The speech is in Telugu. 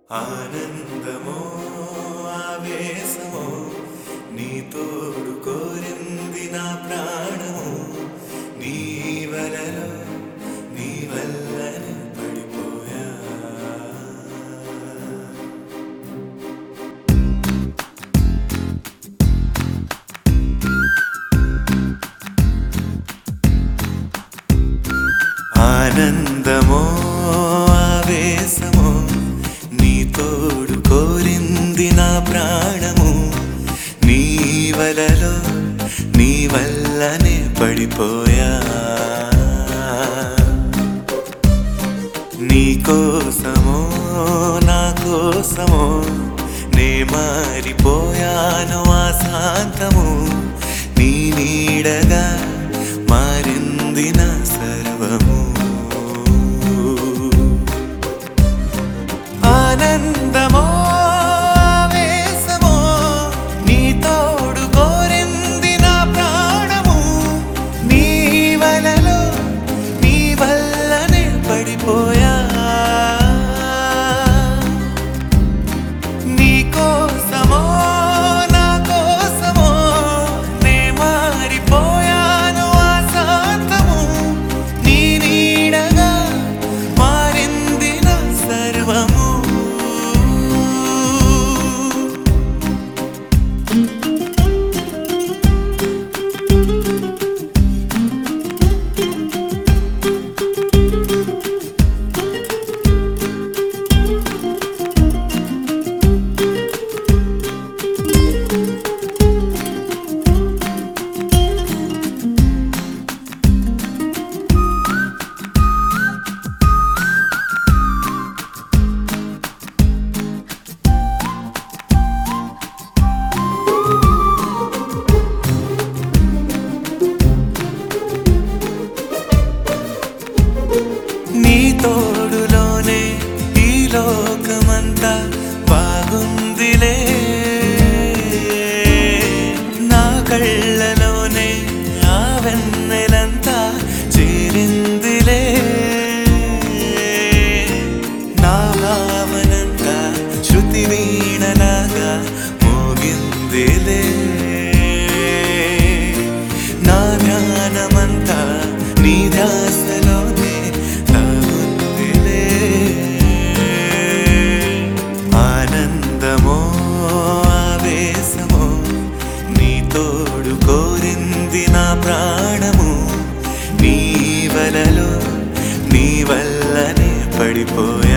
ఆనందమో ఆవేశమో నీ తోడు కోరింది నా ప్రాణము నీ వలలో నీ వల్లనే పడిపోయా ఆనందమో ఆవేశమో నీ తోడు కోరింది నా ప్రాణము నీ వలలో నీ వల్లనే పడిపోయా నీ కోసమో నా కోసమో నే మారిపోయాను ఆ శాంతము నీ నీడగా మారింది నా సర్వము ఆనందమో ఆవేశమో నీ తోడు కోరింది నా ప్రాణము నీ వలలో నీ వల్లనే పడిపోయా నీ కోసమో నా కోసమో నే మారిపోయాను ఆ శాంతము నీ నీడగా మారింది నా సర్వము నీ తోడులోనే ఈ లోకమంతా బాగుందిలే నా కళ్ళలోనే ఆ వెన్నెలంతా చేరిందిలే నా భావనంతా శృతి వీణలాగా మోగిందిలే నా ధ్యానమంతా నీ ధ్యాసలోనే తగుందిలే ఆనందమో ఆవేశమో నీ తోడు కోరింది నా ప్రాణము నీ వలలో నీ వల్లనే పడిపోయా